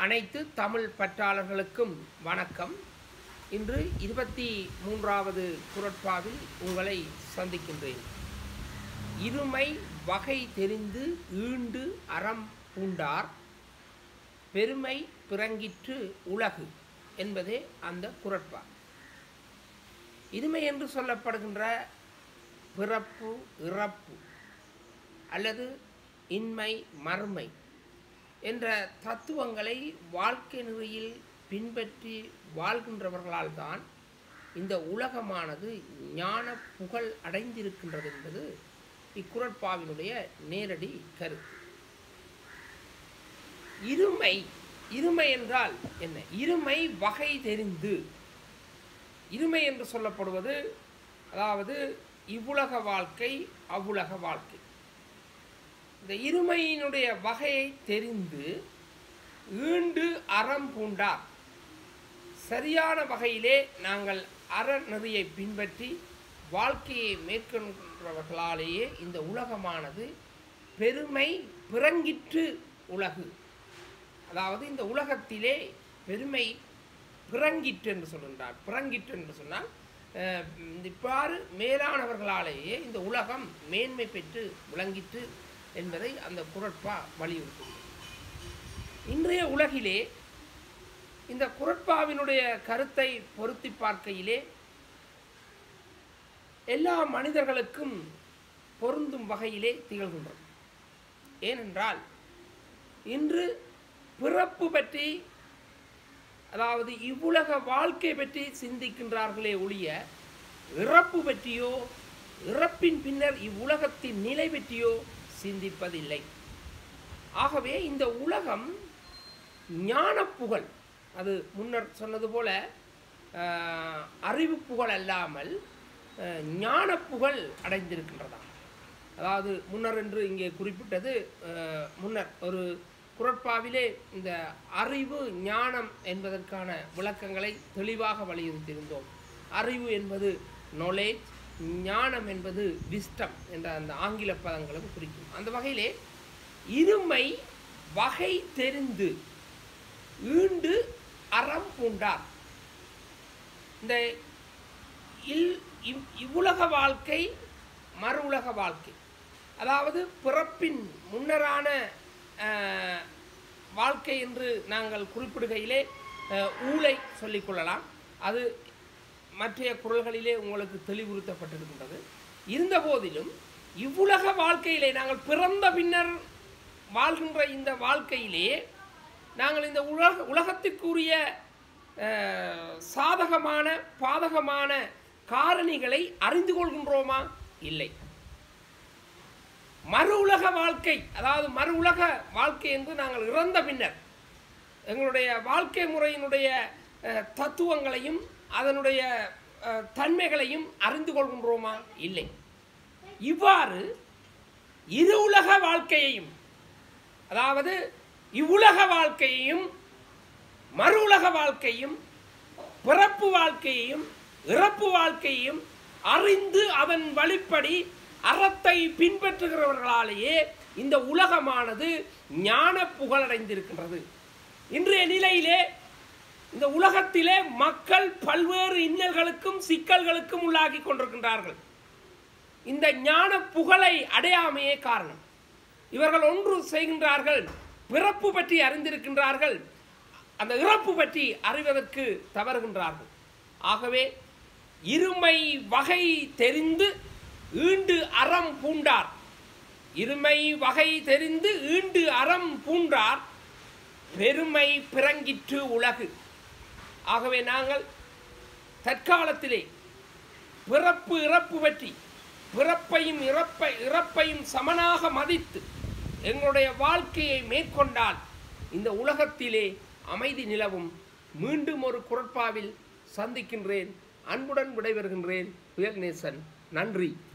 அனைத்து தமிழ் பற்றாளர்களுக்கும் வணக்கம் இன்று இருபத்தி மூன்றாவது குரட்பாவில் உங்களை சந்திக்கின்றேன் இருமை வகை தெரிந்து ஈண்டு அறம் பூண்டார் பெருமை பிறங்கிற்று உலகு என்பதே அந்த குரட்பா இருமை என்று சொல்லப்படுகின்ற பிறப்பு இறப்பு அல்லது இன்மை மறுமை என்ற தத்துவங்களை வாழ்க்கை நெறியில் பின்பற்றி வாழ்கின்றவர்களால் தான் இந்த உலகமானது ஞான புகழ் அடைந்திருக்கின்றது என்பது இக்குரட்பாவினுடைய நேரடி கருத்து இருமை இருமை என்றால் என்ன இருமை வகை தெரிந்து இருமை என்று சொல்லப்படுவது அதாவது இவ்வுலக வாழ்க்கை அவ்வுலக வாழ்க்கை இந்த இருமையினுடைய வகையை தெரிந்து ஈண்டு அறம் பூண்டார் சரியான வகையிலே நாங்கள் அறநெறியை பின்பற்றி வாழ்க்கையை மேற்கொள்கிறவர்களாலேயே இந்த உலகமானது பெருமை பிறங்கிற்று உலகு அதாவது இந்த உலகத்திலே பெருமை பிறங்கிற்று என்று சொல்கின்றார் பிறங்கிற்று என்று சொன்னால் அஹ், இவ்வாறு மேலானவர்களாலேயே இந்த உலகம் மேன்மை பெற்று விளங்கிற்று என்பதை அந்த குரட்பா வலியுறுத்துகிறது இன்றைய உலகிலே இந்த குரட்பாவினுடைய கருத்தை பொருத்தி பார்க்கையிலே எல்லா மனிதர்களுக்கும் பொருந்தும் வகையிலே திகழ்கின்றது ஏனென்றால் இன்று பிறப்பு பற்றி அதாவது இவ்வுலக வாழ்க்கை பற்றி சிந்திக்கின்றார்களே ஒழிய இறப்பு பற்றியோ இறப்பின் பின்னர் இவ்வுலகத்தின் நிலை பற்றியோ சிந்திப்பதில்லை ஆகவே இந்த உலகம் ஞான புகழ் அது முன்னர் சொன்னது போல ஆஹ், அறிவு புகழ் அல்லாமல் ஆஹ், ஞான புகழ் அடைந்திருக்கின்றதாம் அதாவது முன்னர் என்று இங்கே குறிப்பிட்டது ஆஹ், முன்னர் ஒரு குரட்பாவிலே இந்த அறிவு ஞானம் என்பதற்கான விளக்கங்களை தெளிவாக வலியுறுத்தியிருந்தோம் அறிவு என்பது knowledge ஞானம் என்பது விஸ்டம் என்ற அந்த ஆங்கில பதங்களும் குறிக்கும் அந்த வகையிலே இருமை வகை தெரிந்து ஈண்டு அறம் பூண்டார் இந்த இல் இவ் இவ்வுலக வாழ்க்கை மறு உலக வாழ்க்கை அதாவது பிறப்பின் முன்னரான அஹ், வாழ்க்கை என்று நாங்கள் குறிப்பிடுகையிலே அஹ், ஊழை சொல்லிக்கொள்ளலாம் அது மற்றைய குரல்களிலே உங்களுக்கு தெளிவுறுத்தப்பட்டிருக்கின்றது இருந்த போதிலும் இவ்வுலக வாழ்க்கையிலே நாங்கள் பிறந்த பின்னர் வாழ்கின்ற இந்த வாழ்க்கையிலே நாங்கள் இந்த உலக உலகத்திற்குரிய அஹ், சாதகமான பாதகமான காரணிகளை அறிந்து கொள்கின்றோமா இல்லை மறு உலக வாழ்க்கை அதாவது மறு உலக வாழ்க்கை என்று நாங்கள் இறந்த பின்னர் எங்களுடைய வாழ்க்கை முறையினுடைய அஹ், தத்துவங்களையும் அதனுடைய அஹ், தன்மைகளையும் அறிந்து கொள்கின்றோமா இல்லை இவ்வாறு இரு உலக வாழ்க்கையையும் அதாவது இவ்வுலக வாழ்க்கையையும் மறு உலக வாழ்க்கையும் பிறப்பு வாழ்க்கையையும் இறப்பு வாழ்க்கையையும் அறிந்து அதன் வழிப்படி அறத்தை பின்பற்றுகிறவர்களாலேயே இந்த உலகமானது ஞான புகழடைந்திருக்கின்றது இன்றைய நிலையிலே இந்த உலகத்திலே மக்கள் பல்வேறு இன்னல்களுக்கும் சிக்கல்களுக்கும் உள்ளாகி கொண்டிருக்கின்றார்கள் இந்த ஞான புகழை அடையாமையே காரணம் இவர்கள் ஒன்று செய்கின்றார்கள் பிறப்பு பற்றி அறிந்திருக்கின்றார்கள் அந்த இறப்பு பற்றி அறிவதற்கு தவறுகின்றார்கள் ஆகவே இருமை வகை தெரிந்து ஈண்டு அறம் பூண்டார் இருமை வகை தெரிந்து ஈண்டு அறம் பூண்டார் பெருமை பிறங்கிற்று உலகு ஆகவே நாங்கள் தற்காலத்திலே பிறப்பு இறப்பு பற்றி பிறப்பையும் இறப்பை இறப்பையும் சமனாக மதித்து எங்களுடைய வாழ்க்கையை மேற்கொண்டால் இந்த உலகத்திலே அமைதி நிலவும் மீண்டும் ஒரு குரட்பாவில் சந்திக்கின்றேன் அன்புடன் விடைபெறுகின்றேன் புயல் நேசன் நன்றி